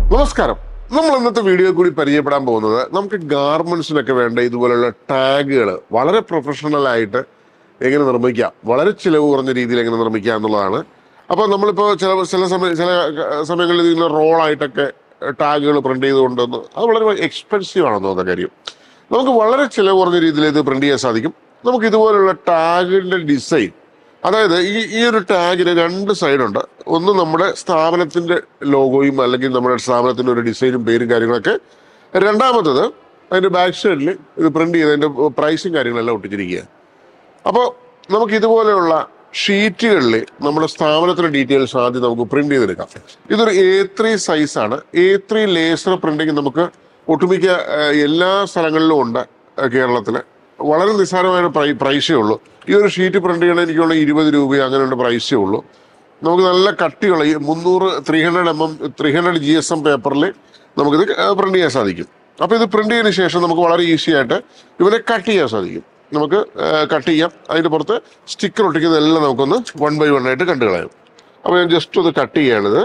നമസ്കാരം നമ്മൾ ഇന്നത്തെ വീഡിയോ കൂടി പരിചയപ്പെടാൻ പോകുന്നത് നമുക്ക് ഗാർമെന്റ്സിനൊക്കെ വേണ്ട ഇതുപോലുള്ള ടാഗുകൾ വളരെ പ്രൊഫഷണൽ ആയിട്ട് എങ്ങനെ നിർമ്മിക്കാം വളരെ ചിലവ് കുറഞ്ഞ രീതിയിൽ എങ്ങനെ നിർമ്മിക്കാം എന്നുള്ളതാണ് അപ്പോൾ നമ്മളിപ്പോൾ ചില ചില സമയം ചില സമയങ്ങളിൽ ഇതിങ്ങനെ റോളായിട്ടൊക്കെ ടാഗുകൾ പ്രിന്റ് ചെയ്ത് കൊണ്ടുവന്ന് അത് വളരെ എക്സ്പെൻസീവ് ആണെന്ന് തോന്നുന്ന കാര്യം നമുക്ക് വളരെ ചിലവ് കുറഞ്ഞ രീതിയിൽ ഇത് പ്രിന്റ് ചെയ്യാൻ സാധിക്കും നമുക്ക് ഇതുപോലുള്ള ടാഗിന്റെ ഡിസൈൻ അതായത് ഈ ഈ ഒരു ടാഗിന് രണ്ട് സൈഡുണ്ട് ഒന്ന് നമ്മുടെ സ്ഥാപനത്തിന്റെ ലോഗോയും അല്ലെങ്കിൽ നമ്മുടെ സ്ഥാപനത്തിന്റെ ഒരു ഡിസൈനും പേരും കാര്യങ്ങളൊക്കെ രണ്ടാമത്തത് അതിന്റെ ബാക്ക് സൈഡിൽ ഇത് പ്രിന്റ് ചെയ്ത് അതിന്റെ പ്രൈസും കാര്യങ്ങളെല്ലാം ഒട്ടിച്ചിരിക്കുക അപ്പോൾ നമുക്ക് ഇതുപോലെയുള്ള ഷീറ്റുകളിൽ നമ്മുടെ സ്ഥാപനത്തിന്റെ ഡീറ്റെയിൽസ് ആദ്യം നമുക്ക് പ്രിന്റ് ചെയ്തെടുക്കാം ഇതൊരു എ ത്രീ സൈസാണ് എ ത്രീ ലേസർ പ്രിന്റിങ് നമുക്ക് ഒട്ടുമിക്ക ഏഹ്, എല്ലാ സ്ഥലങ്ങളിലും ഉണ്ട് ഏഹ്, കേരളത്തില് വളരെ നിസ്സാരമായ പ്രൈ പ്രൈസേ ഉള്ളൂ ഈ ഒരു ഷീറ്റ് പ്രിന്റ് ചെയ്യണ എനിക്കുള്ള ഇരുപത് രൂപ അങ്ങനെയുള്ള പ്രൈസേ ഉള്ളൂ നമുക്ക് നല്ല കട്ടിയുള്ള ഈ മുന്നൂറ് three hundred M M three hundred G S M പേപ്പറിൽ നമുക്കിത് പ്രിന്റ് ചെയ്യാൻ സാധിക്കും അപ്പോൾ ഇത് പ്രിന്റ് ചെയ്തതിന് ശേഷം നമുക്ക് വളരെ ഈസി ആയിട്ട് ഇവരെ കട്ട് ചെയ്യാൻ സാധിക്കും നമുക്ക് കട്ട് ചെയ്യാം അതിന്റെ പുറത്ത് സ്റ്റിക്കർ ഒട്ടിക്കുന്നതെല്ലാം നമുക്കൊന്ന് വൺ ബൈ വൺ ആയിട്ട് കണ്ടു കളയാം അപ്പോൾ ഞാൻ ജസ്റ്റ് ഒന്ന് കട്ട് ചെയ്യാണിത്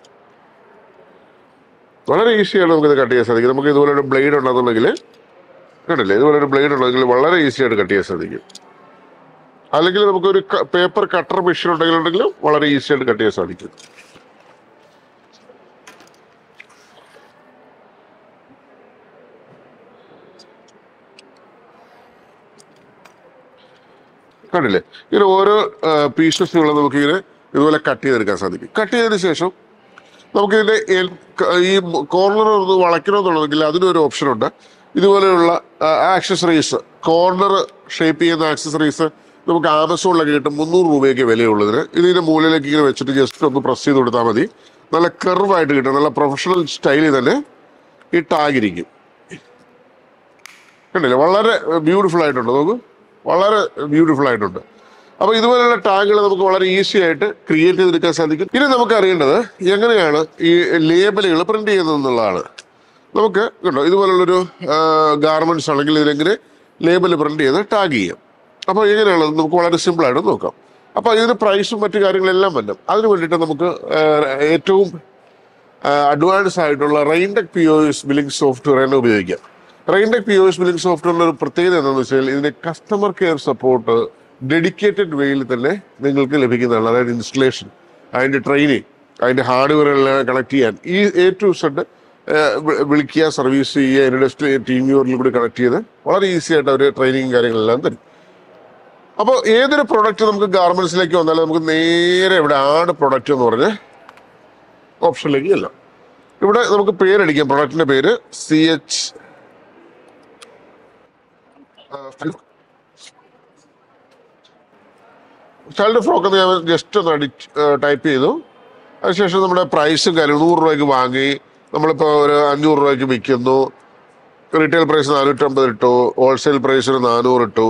വളരെ ഈസിയാണ് നമുക്കിത് കട്ട് ചെയ്യാൻ സാധിക്കും നമുക്ക് ഇതുപോലെ ഒരു ബ്ലേഡ് ഉണ്ടെന്നുണ്ടെങ്കിൽ കണ്ടില്ലേ ഇതുപോലെ ഒരു ബ്ലേഡ് ഉണ്ടെങ്കിൽ വളരെ ഈസി ആയിട്ട് കട്ട് ചെയ്യാൻ സാധിക്കും അല്ലെങ്കിൽ നമുക്കൊരു പേപ്പർ കട്ടർ മെഷീൻ ഉണ്ടെങ്കിലുണ്ടെങ്കിൽ വളരെ ഈസി ആയിട്ട് കട്ട് ചെയ്യാൻ സാധിക്കും കണ്ടില്ലേ ഇങ്ങനെ ഓരോ പീസസുകൾ നമുക്ക് ഇങ്ങനെ ഇതുപോലെ കട്ട് ചെയ്തെടുക്കാൻ സാധിക്കും കട്ട് ചെയ്തതിന് ശേഷം നമുക്ക് ഇതിന്റെ എൽ- ക- ഈ കോർണർ ഒന്ന് വളയ്ക്കണമെന്നുണ്ടെങ്കിൽ അതിനൊരു ഓപ്ഷൻ ഉണ്ട് ഇതുപോലെയുള്ള ആക്സസറീസ് കോർണർ ഷേപ്പ് ചെയ്യുന്ന ആക്സസറീസ് നമുക്ക് ആമസോണിലൊക്കെ കിട്ടും മുന്നൂറ് രൂപയൊക്കെ വിലയുള്ളതിന് ഇതിന്റെ മൂലയിലേക്ക് ഇങ്ങനെ വെച്ചിട്ട് ജസ്റ്റ് ഒന്ന് പ്രസ് ചെയ്ത് കൊടുത്താൽ മതി നല്ല കർവായിട്ട് കിട്ടും നല്ല പ്രൊഫഷണൽ സ്റ്റൈലിൽ തന്നെ ഈ ടാഗ് ഇരിക്കും കണ്ടില്ലേ വളരെ ബ്യൂട്ടിഫുൾ ആയിട്ടുണ്ട് നോക്കൂ വളരെ ബ്യൂട്ടിഫുൾ ആയിട്ടുണ്ട് അപ്പൊ ഇതുപോലെയുള്ള ടാഗുകൾ നമുക്ക് വളരെ ഈസി ആയിട്ട് ക്രിയേറ്റ് ചെയ്തെടുക്കാൻ സാധിക്കും ഇനി നമുക്ക് അറിയേണ്ടത് എങ്ങനെയാണ് ഈ ലേബലുകൾ പ്രിന്റ് ചെയ്യുന്നത് എന്നുള്ളതാണ് നമുക്ക് കണ്ടോ ഇതുപോലുള്ളൊരു ഗാർമെന്റ്സ് ആണെങ്കിൽ ഇതിലെങ്ങനെ ലേബൽ പ്രിന്റ് ചെയ്ത് ടാഗ് ചെയ്യാം അപ്പോൾ എങ്ങനെയാണ് നമുക്ക് വളരെ സിമ്പിൾ ആയിട്ട് നോക്കാം അപ്പോൾ ഇതിന് പ്രൈസും മറ്റു കാര്യങ്ങളെല്ലാം വരും അതിന് വേണ്ടിയിട്ട് നമുക്ക് ആ, ഏറ്റവും അഡ്വാൻസ് ആയിട്ടുള്ള Raintech P O S billing software തന്നെ ഉപയോഗിക്കാം Raintech P O S billing സോഫ്റ്റ്വെയറിന്റെ ഒരു പ്രത്യേകത എന്താണെന്ന് വെച്ചാൽ ഇതിന്റെ കസ്റ്റമർ കെയർ സപ്പോർട്ട് ഡെഡിക്കേറ്റഡ് വേയിൽ തന്നെ നിങ്ങൾക്ക് ലഭിക്കുന്നതാണ് അതായത് ഇൻസ്റ്റലേഷൻ അതിന്റെ ട്രെയിനിങ് അതിന്റെ ഹാർഡ്വെയർ എല്ലാം കണക്ട് ചെയ്യാൻ ഈ എ ടു സെഡ് വിളിക്കുക സർവീസ് ചെയ്യുക അതിന്റെ ടീം വ്യൂറിൽ കൂടി കണക്ട് ചെയ്ത് വളരെ ഈസി ആയിട്ട് അവർ ട്രെയിനിങ് കാര്യങ്ങളെല്ലാം തരും അപ്പോൾ ഏതൊരു പ്രൊഡക്റ്റ് നമുക്ക് ഗാർമെന്റ്സിലേക്ക് വന്നാലും നമുക്ക് നേരെ ഇവിടെ ആഡ് പ്രൊഡക്റ്റ് എന്ന് പറഞ്ഞ് ഓപ്ഷനിലേക്ക് ചെല്ലാം ഇവിടെ നമുക്ക് പേരടിക്കാം പ്രൊഡക്റ്റിന്റെ പേര് സി എച്ച് ചൈൽഡ് ഫ്രോക്ക് എന്ന് ഞാൻ ജസ്റ്റ് ഒന്ന് അടി ടൈപ്പ് ചെയ്തു അതിനുശേഷം നമ്മുടെ പ്രൈസും കാര്യം നൂറ് രൂപയ്ക്ക് വാങ്ങി നമ്മളിപ്പോൾ ഒരു അഞ്ഞൂറ് രൂപയ്ക്ക് വിൽക്കുന്നു റീറ്റെയിൽ പ്രൈസ് നാനൂറ്റമ്പത് ഇട്ടു ഹോൾസെയിൽ പ്രൈസ് ഒരു നാനൂറ് ഇട്ടു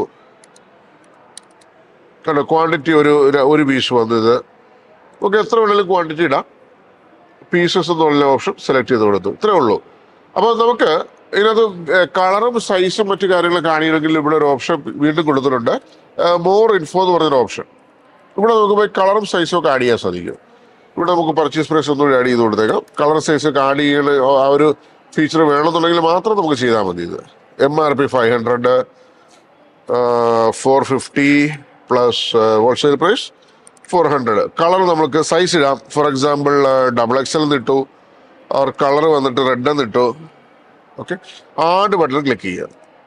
കണ്ടോ ക്വാണ്ടിറ്റി ഒരു ഒരു- ഒരു പീസ് വന്നു ഇത് നമുക്ക് എത്ര വേണമെങ്കിലും ക്വാണ്ടിറ്റി ഇടാം പീസസ് എന്നുള്ള ഓപ്ഷൻ സെലക്ട് ചെയ്ത് കൊടുത്തു ഇത്രേ ഉള്ളൂ അപ്പോൾ നമുക്ക് ഇതിനകത്ത് കളറും സൈസും മറ്റു കാര്യങ്ങളും കാണിക്കണമെങ്കിൽ ഇവിടെ ഒരു ഓപ്ഷൻ വീണ്ടും കൊടുത്തിട്ടുണ്ട് മോർ ഇൻഫോ എന്ന് പറഞ്ഞൊരു ഓപ്ഷൻ ഇവിടെ നമുക്ക് പോയി കളറും സൈസും ഒക്കെ ആഡ് ചെയ്യാൻ സാധിക്കും ഇവിടെ നമുക്ക് പർച്ചേസ് പ്രൈസ് ഒന്നും ആഡ് ചെയ്ത് കൊടുത്തേക്കാം കളർ സൈസ് ഒക്കെ ആഡ് ചെയ്യണ ആ ഒരു ഫീച്ചർ വേണമെന്നുണ്ടെങ്കിൽ മാത്രം നമുക്ക് ചെയ്താൽ മതി ഇത് M R P five hundred four fifty plus wholesale price four hundred colour നമുക്ക് സൈസ് ഇടാം ഫോർ എക്സാമ്പിൾ ഡബിൾ എക്സൽ എന്നിട്ടു അവർ കളർ വന്നിട്ട് റെഡ് എന്നിട്ടു ഓക്കെ ആഡ് ബട്ടൺ ക്ലിക്ക് ചെയ്യുക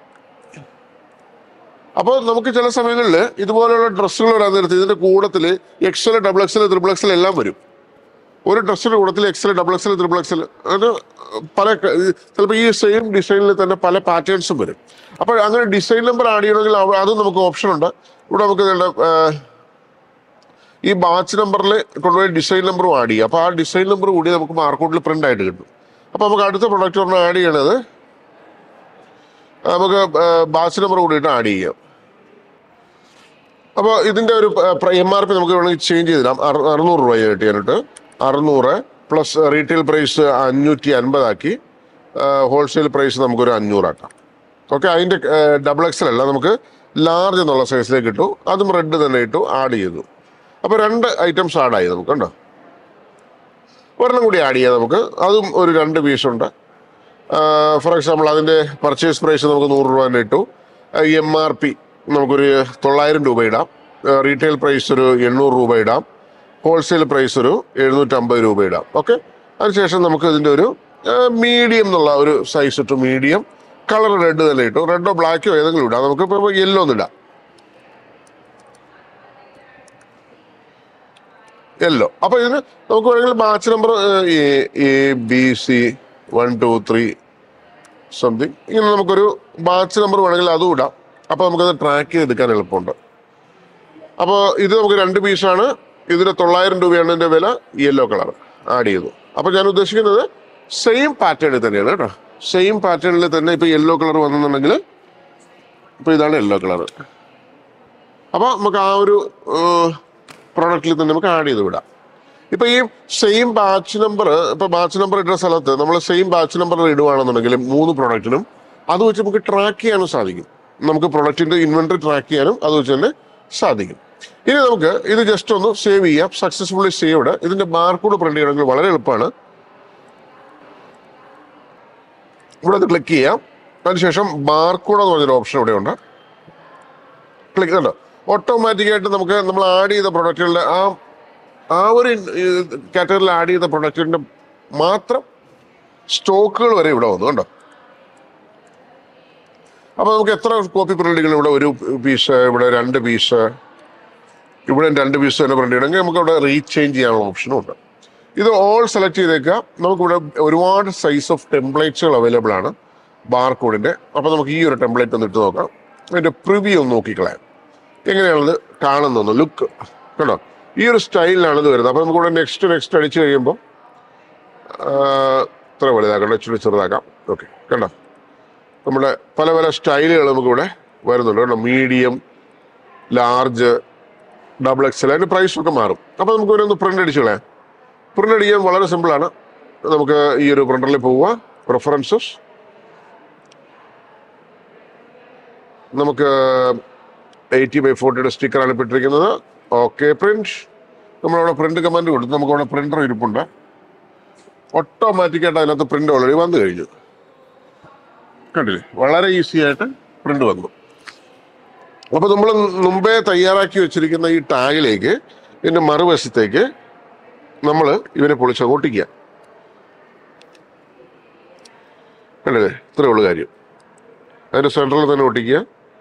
അപ്പോൾ നമുക്ക് ചില സമയങ്ങളിൽ ഇതുപോലെയുള്ള ഡ്രസ്സുകൾ വരാൻ നേരത്ത് ഇതിന്റെ കൂടത്തിൽ XL double XL triple XL എല്ലാം വരും ഒരു ഡ്രസ്സിന്റെ കൂടത്തിൽ XL double XL triple XL അങ്ങനെ പല ചിലപ്പോൾ ഈ സെയിം ഡിസൈനിൽ തന്നെ പല പാറ്റേൺസും വരും അപ്പോൾ അങ്ങനെ ഡിസൈൻ നമ്പർ ആഡ് ചെയ്യണമെങ്കിൽ അവ- അതും നമുക്ക് ഓപ്ഷൻ ഉണ്ട് ഇവിടെ നമുക്ക് ഇതിന്റെ, ആ, ഈ ബാച്ച് നമ്പറിൽ കൊണ്ടുപോയി ഡിസൈൻ നമ്പറും ആഡ് ചെയ്യാം അപ്പോൾ ആ ഡിസൈൻ നമ്പർ കൂടി നമുക്ക് മാർക്കൗട്ടിൽ പ്രിന്റ് ആയിട്ട് കിട്ടും അപ്പോൾ നമുക്ക് അടുത്ത പ്രൊഡക്റ്റ് പറഞ്ഞാൽ ആഡ് ചെയ്യണത് നമുക്ക് ബാച്ച് നമ്പർ കൂടിയിട്ട് ആഡ് ചെയ്യാം അപ്പോൾ ഇതിന്റെ ഒരു എം ആർ പി നമുക്ക് വേണമെങ്കിൽ ചേഞ്ച് ചെയ്തിടാം അറു- അറുന്നൂറ് രൂപയായിട്ട് ചെയ്യാനായിട്ട് അറുന്നൂറ് പ്ലസ് റീറ്റെയിൽ പ്രൈസ് അഞ്ഞൂറ്റി അൻപതാക്കി ഹോൾസെയിൽ പ്രൈസ് നമുക്കൊരു അഞ്ഞൂറാക്കാം ഓക്കെ അതിന്റെ ഡബിൾ എക്സൽ അല്ല നമുക്ക് ലാർജ് എന്നുള്ള സൈസിലേക്ക് ഇട്ടു അതും റെഡ് തന്നെ ഇട്ടു ആഡ് ചെയ്തു അപ്പോൾ രണ്ട് ഐറ്റംസ് ആഡ് ആയി നമുക്ക് കണ്ടോ ഒരെണ്ണം കൂടി ആഡ് ചെയ്യാം നമുക്ക് അതും ഒരു രണ്ട് പീസുണ്ട് ഫോർ എക്സാമ്പിൾ അതിൻ്റെ പർച്ചേസ് പ്രൈസ് നമുക്ക് നൂറ് രൂപ തന്നെ ഇട്ടു എം ആർ പി നമുക്കൊരു തൊള്ളായിരം രൂപ ഇടാം റീറ്റെയിൽ പ്രൈസ് ഒരു എണ്ണൂറ് രൂപ ഇടാം ഹോൾസെയിൽ പ്രൈസ് ഒരു എഴുന്നൂറ്റമ്പത് രൂപ ഇടാം ഓക്കെ അതിനുശേഷം നമുക്ക് ഇതിൻ്റെ ഒരു മീഡിയം എന്നുള്ള ഒരു സൈസ് ഇട്ടു മീഡിയം കളർ റെഡ് തന്നെ ഇട്ടു റെഡോ ബ്ലാക്കോ ഏതെങ്കിലും ഇടാം നമുക്ക് ഇപ്പോൾ യെല്ലോ ഒന്നും ഇടാം യെല്ലോ അപ്പൊ ഇതിന് നമുക്ക് വേണമെങ്കിൽ batch number A B C one two three something ഇങ്ങനെ നമുക്കൊരു ബാച്ച് നമ്പർ വേണമെങ്കിൽ അതും ഇടാം അപ്പോൾ നമുക്കത് ട്രാക്ക് ചെയ്തെടുക്കാൻ എളുപ്പമുണ്ട് അപ്പോൾ ഇത് നമുക്ക് രണ്ട് പീസാണ് ഇതിന് തൊള്ളായിരം രൂപയാണ് ഇതിന്റെ വില യെല്ലോ കളർ ആഡ് ചെയ്തു അപ്പോൾ ഞാൻ ഉദ്ദേശിക്കുന്നത് സെയിം പാറ്റേണിൽ തന്നെയാണ് കേട്ടോ സെയിം പാറ്റേണിൽ തന്നെ ഇപ്പോൾ യെല്ലോ കളർ വന്നെന്നുണ്ടെങ്കിൽ ഇപ്പോൾ ഇതാണ് യെല്ലോ കളർ അപ്പോൾ നമുക്ക് ആ ഒരു പ്രോഡക്റ്റിൽ തന്നെ നമുക്ക് ആഡ് ചെയ്ത് വിടാം ഇപ്പൊ ഈ സെയിം ബാച്ച് നമ്പർ ഇപ്പൊ ബാച്ച് നമ്പർ ഇടുന്ന സ്ഥലത്ത് നമ്മൾ സെയിം ബാച്ച് നമ്പർ ഇടുവാണെന്നുണ്ടെങ്കിൽ മൂന്ന് പ്രോഡക്റ്റിനും അത് വെച്ച് നമുക്ക് ട്രാക്ക് ചെയ്യാനും സാധിക്കും നമുക്ക് പ്രൊഡക്റ്റിന്റെ ഇൻവെന്ററി ട്രാക്ക് ചെയ്യാനും അത് വെച്ച് തന്നെ സാധിക്കും ഇനി നമുക്ക് ഇത് ജസ്റ്റ് ഒന്ന് സേവ് ചെയ്യാം സക്സസ്ഫുള്ളി സേവ്ഡ് ഇതിന്റെ ബാർകോഡ് പ്രിന്റ് ചെയ്യണമെങ്കിൽ വളരെ എളുപ്പമാണ് ഇവിടെ അത് ക്ലിക്ക് ചെയ്യാം അതിനുശേഷം ബാർകോഡ് എന്ന് പറഞ്ഞൊരു ഓപ്ഷൻ ഇവിടെ ഉണ്ട് ക്ലിക്ക് കണ്ടോ ഓട്ടോമാറ്റിക് ആയിട്ട് നമുക്ക് നമ്മൾ ആഡ് ചെയ്ത പ്രൊഡക്റ്റുകളുടെ ആ ആ ഒരു കാറ്റഗറിയിൽ ആഡ് ചെയ്ത പ്രൊഡക്റ്റിന്റെ മാത്രം സ്റ്റോക്കുകൾ വരെ ഇവിടെ വന്നു കണ്ടോ അപ്പൊ നമുക്ക് എത്ര കോപ്പി പ്രിന്റ് ചെയ്യണം ഇവിടെ ഒരു പീസ് ഇവിടെ രണ്ട് പീസ് ഇവിടെ രണ്ട് പീസ് തന്നെ പ്രിന്റ് ചെയ്യണമെങ്കിൽ നമുക്ക് ഇവിടെ റീചേഞ്ച് ചെയ്യാനുള്ള ഓപ്ഷനും ഉണ്ട് ഇത് ഓൾ സെലക്ട് ചെയ്തേക്കുക നമുക്കിവിടെ ഒരുപാട് സൈസ് ഓഫ് ടെംപ്ലേറ്റ്സുകൾ അവൈലബിൾ ആണ് ബാർകോഡിന്റെ അപ്പൊ നമുക്ക് ഈ ഒരു ടെംപ്ലേറ്റ് ഒന്ന് ഇട്ട് നോക്കാം അതിന്റെ പ്രിവ്യൂ ഒന്ന് നോക്കിക്കളയാം എങ്ങനെയാണത് കാണുന്നതെന്ന് ലുക്ക് കണ്ടോ ഈ ഒരു സ്റ്റൈലിലാണ് ഇത് വരുന്നത് അപ്പൊ നമുക്ക് ഇവിടെ നെക്സ്റ്റ് നെക്സ്റ്റ് അടിച്ചു കഴിയുമ്പോൾ ഇത്ര വലുതാക്കാം ഇച്ചിരി ചെറുതാക്കാം ഓക്കെ കണ്ടോ നമ്മുടെ പല പല സ്റ്റൈലുകൾ നമുക്കിവിടെ വരുന്നുണ്ട് കേട്ടോ മീഡിയം ലാർജ് ഡബിൾ എക്സൽ അതിന്റെ പ്രൈസ് ഒക്കെ മാറും അപ്പൊ നമുക്ക് ഇവിടെ ഒന്ന് പ്രിന്റ് അടിച്ചു കളയാം പ്രിന്റ് അടിക്കാൻ വളരെ സിമ്പിളാണ് നമുക്ക് ഈ ഒരു പ്രിന്ററിൽ പോവുക പ്രിഫറൻസസ് നമുക്ക് എയ്റ്റി ബൈ ഫോർട്ടിയുടെ സ്റ്റിക്കറാണ് ഇപ്പോൾ ഇട്ടിരിക്കുന്നത് ഓക്കെ പ്രിന്റ് നമ്മളവിടെ പ്രിന്റ് കമാൻഡ് കൊടുത്തു നമുക്ക് അവിടെ പ്രിന്റർ ഇരിപ്പുണ്ട് ഓട്ടോമാറ്റിക്കായിട്ട് അതിനകത്ത് പ്രിന്റ് ഓൾറെഡി വന്നു കഴിഞ്ഞു കണ്ടില്ലേ വളരെ ഈസി ആയിട്ട് പ്രിന്റ് വന്നു അപ്പൊ നമ്മൾ മുമ്പേ തയ്യാറാക്കി വെച്ചിരിക്കുന്ന ഈ ടാഗിലേക്ക് ഇതിന്റെ മറുവശത്തേക്ക് നമ്മൾ ഇവനെ പൊളിച്ച് ഒട്ടിക്കുക കണ്ടില്ലേ ഇത്രയേ ഉള്ളൂ കാര്യം അതിന്റെ സെൻറ്ററിൽ തന്നെ ഒട്ടിക്കുക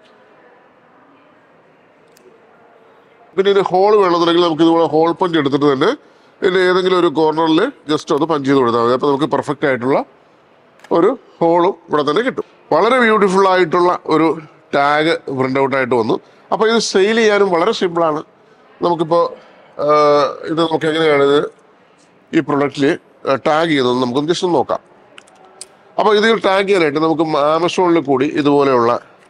പിന്നെ ഇത് ഹോൾ വേണമെന്നുണ്ടെങ്കിൽ നമുക്ക് ഇതുപോലെ ഹോൾ പഞ്ച് എടുത്തിട്ട് തന്നെ ഇതിന്റെ ഏതെങ്കിലും ഒരു കോർണറിൽ ജസ്റ്റ് ഒന്ന് പഞ്ച് ചെയ്ത് കൊടുത്താൽ മതി അപ്പോൾ നമുക്ക് പെർഫെക്റ്റ് ആയിട്ടുള്ള ഒരു ഹോളും ഇവിടെ തന്നെ കിട്ടും വളരെ ബ്യൂട്ടിഫുൾ ആയിട്ടുള്ള ഒരു ടാഗ് പ്രിന്റ് ഔട്ട് ആയിട്ട് വന്നു അപ്പോൾ ഇത് സെയിൽ ചെയ്യാനും വളരെ സിമ്പിളാണ് നമുക്കിപ്പോൾ ഇത് നമുക്ക് എങ്ങനെയാണ് ഇത് ഈ പ്രൊഡക്റ്റിൽ ടാഗ് ചെയ്യുന്നത് നമുക്കൊന്ന് ജസ്റ്റ് ഒന്ന് നോക്കാം അപ്പോൾ ഇത് ടാഗ് ചെയ്യാനായിട്ട് നമുക്ക് ആമസോണിൽ കൂടി ഇതുപോലെയുള്ള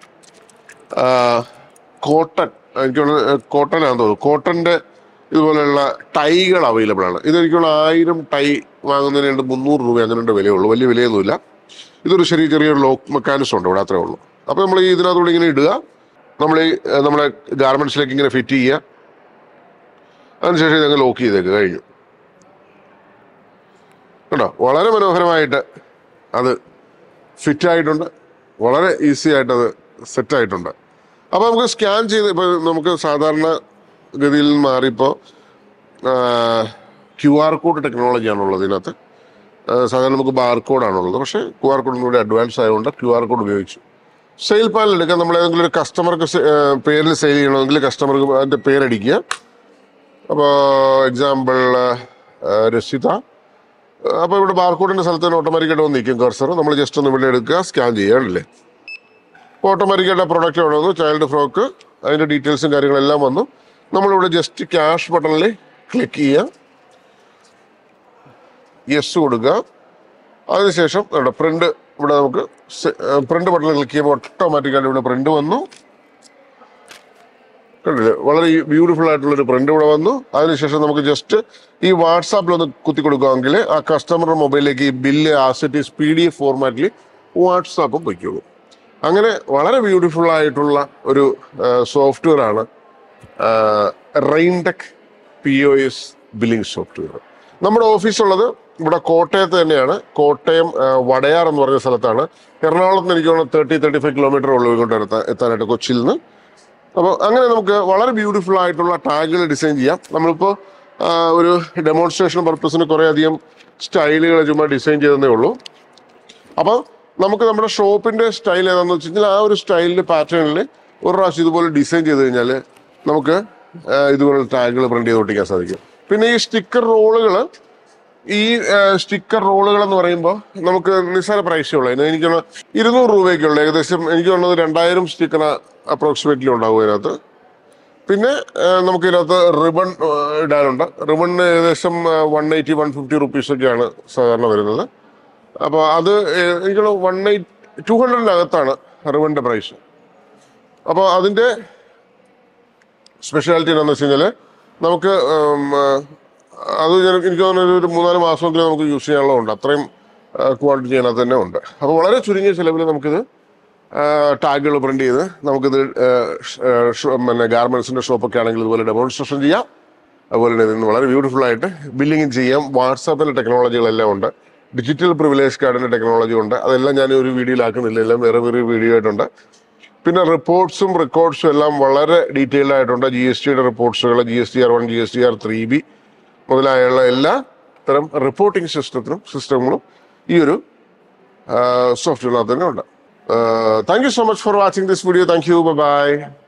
കോട്ടൺ എനിക്കുള്ള കോട്ടൺ ആണെന്ന് തോന്നുന്നു കോട്ടന്റെ ഇതുപോലെയുള്ള ടൈകൾ അവൈലബിൾ ആണ് ഇത് എനിക്കുള്ള ആയിരം ടൈ വാങ്ങുന്നതിന് രണ്ട് മുന്നൂറ് രൂപ അങ്ങനെ വിലയുള്ളൂ വലിയ വിലയൊന്നുമില്ല ഇതൊരു ചെറിയ ചെറിയൊരു ലോക്ക് മെക്കാനിസം ഉണ്ട് ഇവിടെ അത്രേ ഉള്ളൂ അപ്പോൾ നമ്മൾ ഈ ഇതിനകത്തൂടെ ഇങ്ങനെ ഇടുക നമ്മൾ ഈ ഏഹ്, നമ്മുടെ ഗാർമെന്റ്സിലേക്ക് ഇങ്ങനെ ഫിറ്റ് ചെയ്യുക അതിനുശേഷം ഇതങ്ങ് ലോക്ക് ചെയ്തേക്ക് കഴിഞ്ഞു കേട്ടോ വളരെ മനോഹരമായിട്ട് അത് ഫിറ്റ് ആയിട്ടുണ്ട് വളരെ ഈസി ആയിട്ട് അത് സെറ്റ് ആയിട്ടുണ്ട് അപ്പോൾ നമുക്ക് സ്കാൻ ചെയ്ത് ഇപ്പോൾ നമുക്ക് സാധാരണ ഗതിയിൽ നിന്ന് മാറിയപ്പോൾ ക്യു ആർ കോഡ് ടെക്നോളജി ആണുള്ളത് ഇതിനകത്ത് ആ, സാധാരണ നമുക്ക് ബാർ കോഡാണുള്ളത് പക്ഷേ ക്യു ആർ കോഡ് കൂടി അഡ്വാൻസ് ആയതുകൊണ്ട് ക്യു ആർ കോഡ് ഉപയോഗിച്ചു സെയിൽ പാനൽ എടുക്കാൻ നമ്മൾ ഏതെങ്കിലും ഒരു കസ്റ്റമർക്ക് പേരിൽ സെയിൽ ചെയ്യണമെങ്കിൽ കസ്റ്റമർക്ക് അതിൻ്റെ പേരടിക്കുക അപ്പോൾ എക്സാമ്പിൾ രസിത അപ്പോൾ ഇവിടെ ബാർകോഡിൻ്റെ സ്ഥലത്ത് തന്നെ ഓട്ടോമാറ്റിക്കായിട്ട് വന്ന് നിൽക്കും കർസർ നമ്മൾ ജസ്റ്റ് ഒന്ന് ഇവിടെ എടുക്കുക സ്കാൻ ചെയ്യാണല്ലേ ഓട്ടോമാറ്റിക്കായിട്ട് പ്രൊഡക്റ്റ് അവിടെ വന്നു ചൈൽഡ് ഫ്രോക്ക് അതിൻ്റെ ഡീറ്റെയിൽസും കാര്യങ്ങളെല്ലാം വന്നു നമ്മളിവിടെ ജസ്റ്റ് ക്യാഷ് ബട്ടണിൽ ക്ലിക്ക് ചെയ്യുക യെസ് കൊടുക്കുക അതിനുശേഷം ഇവിടെ പ്രിന്റ് ഇവിടെ നമുക്ക് പ്രിന്റ് ബട്ടണിൽ ക്ലിക്ക് ചെയ്യുമ്പോൾ ഓട്ടോമാറ്റിക്കായിട്ട് ഇവിടെ പ്രിന്റ് വന്നു കണ്ടില്ലേ വളരെ ബ്യൂട്ടിഫുൾ ആയിട്ടുള്ള ഒരു പ്രിന്റ് ഇവിടെ വന്നു അതിനുശേഷം നമുക്ക് ജസ്റ്റ് ഈ വാട്സാപ്പിൽ ഒന്ന് കുത്തി കൊടുക്കുകയാണെങ്കിൽ ആ കസ്റ്റമറുടെ മൊബൈലിലേക്ക് ഈ bill as it is P D F ഫോർമാറ്റിൽ വാട്സാപ്പും വയ്ക്കുള്ളൂ അങ്ങനെ വളരെ ബ്യൂട്ടിഫുൾ ആയിട്ടുള്ള ഒരു സോഫ്റ്റ്വെയർ ആണ് Raintech P O S billing software നമ്മുടെ ഓഫീസ് ഉള്ളത് ഇവിടെ കോട്ടയത്ത് തന്നെയാണ് കോട്ടയം ആ, വടയാർ എന്ന് പറഞ്ഞ സ്ഥലത്താണ് എറണാകുളത്ത് നിന്ന് എനിക്ക് തോന്നുന്നു തേർട്ടി തേർട്ടി ഫൈവ് കിലോമീറ്റർ ഉള്ളൂ ഇങ്ങോട്ട് എത്താൻ എത്താനായിട്ട് കൊച്ചിയിൽ നിന്ന് അപ്പോൾ അങ്ങനെ നമുക്ക് വളരെ ബ്യൂട്ടിഫുൾ ആയിട്ടുള്ള ടാഗുകൾ ഡിസൈൻ ചെയ്യാം നമ്മളിപ്പോൾ ആ, ഒരു ഡെമോൺസ്ട്രേഷൻ പർപ്പസിന് കുറേ അധികം സ്റ്റൈലുകൾ ചുമ്മാ ഡിസൈൻ ചെയ്തതേ ഉള്ളൂ അപ്പോൾ നമുക്ക് നമ്മുടെ ഷോപ്പിന്റെ സ്റ്റൈൽ ഏതാണെന്ന് വെച്ച് കഴിഞ്ഞാൽ ആ ഒരു സ്റ്റൈലിൽ പാറ്റേണിൽ ഒരു പ്രാവശ്യം ഇതുപോലെ ഡിസൈൻ ചെയ്ത് കഴിഞ്ഞാൽ നമുക്ക് ആ, ഇതുപോലെ ടാഗുകൾ പ്രിന്റ് ചെയ്ത് ഒട്ടിക്കാൻ സാധിക്കും പിന്നെ ഈ സ്റ്റിക്കർ റോളുകൾ ഈ സ്റ്റിക്കർ റോളുകൾ എന്ന് പറയുമ്പോൾ നമുക്ക് നിസ്സാര പ്രൈസേ ഉള്ളൂ അതിന് എനിക്ക് തോന്നുന്നു ഇരുന്നൂറ് രൂപയ്ക്കുള്ള ഏകദേശം എനിക്ക് തോന്നുന്നത് രണ്ടായിരം സ്റ്റിക്കർ അപ്രോക്സിമേറ്റ്ലി ഉണ്ടാവും അതിനകത്ത് പിന്നെ ആ, നമുക്ക് ഇതിനകത്ത് റിബൺ ആ, ഇടാനുണ്ട് റിബണിന് ഏകദേശം വൺ എയ്റ്റി വൺ ഫിഫ്റ്റി റുപ്പീസൊക്കെയാണ് സാധാരണ വരുന്നത് അപ്പോൾ അത് ഏ- എനിക്ക് വൺ എയ്റ്റ് ടു ഹൺഡ്രഡിനകത്താണ് റിബണിൻ്റെ പ്രൈസ് അപ്പോൾ അതിൻ്റെ സ്പെഷ്യാലിറ്റി എന്താണെന്ന് വെച്ച് കഴിഞ്ഞാൽ നമുക്ക് ഉം, ആ, അത് ഞാൻ എനിക്ക് തോന്നുന്നു ഒരു മൂന്നാല് മാസമെങ്കിലും നമുക്ക് യൂസ് ചെയ്യാനുള്ളതുണ്ട് അത്രയും ക്വാണ്ടിറ്റി അതിനകത്ത് തന്നെ ഉണ്ട് അപ്പോൾ വളരെ ചുരുങ്ങിയ ചിലവിൽ നമുക്കിത് ടാഗുകൾ പ്രിന്റ് ചെയ്ത് നമുക്കിത് ആ, ഷ്- ആ, ഷ്- പിന്നെ ഗാർമെന്റ്സിന്റെ ഷോപ്പൊക്കെ ആണെങ്കിൽ ഇതുപോലെ ഡെമോൺസ്ട്രേഷൻ ചെയ്യാം അതുപോലെ തന്നെ ഇതിന് വളരെ ബ്യൂട്ടിഫുൾ ആയിട്ട് ബില്ലിംഗ് ചെയ്യാം വാട്സാപ്പിലെ ടെക്നോളജികളെല്ലാം ഉണ്ട് ഡിജിറ്റൽ പ്രിവിലേജ് കാർഡിന്റെ ടെക്നോളജി ഉണ്ട് അതെല്ലാം ഞാൻ ഒരു വീഡിയോയിലാക്കുന്നില്ല എല്ലാം വേറെ വേറെ വീഡിയോ ആയിട്ടുണ്ട് പിന്നെ റിപ്പോർട്ട്സും റെക്കോർഡ്സും എല്ലാം വളരെ ഡീറ്റെയിൽഡ് ആയിട്ടുണ്ട് ജി എസ് ടിയുടെ റിപ്പോർട്ട്സുകൾ G S T R one G S T R three B മുതലായുള്ള എല്ലാ തരം റിപ്പോർട്ടിംഗ് സിസ്റ്റത്തിനും സിസ്റ്റങ്ങളും ഈ ഒരു സോഫ്റ്റ്വെയറിനകത്ത് തന്നെ ഉണ്ട് thank you so much for watching this video thank you by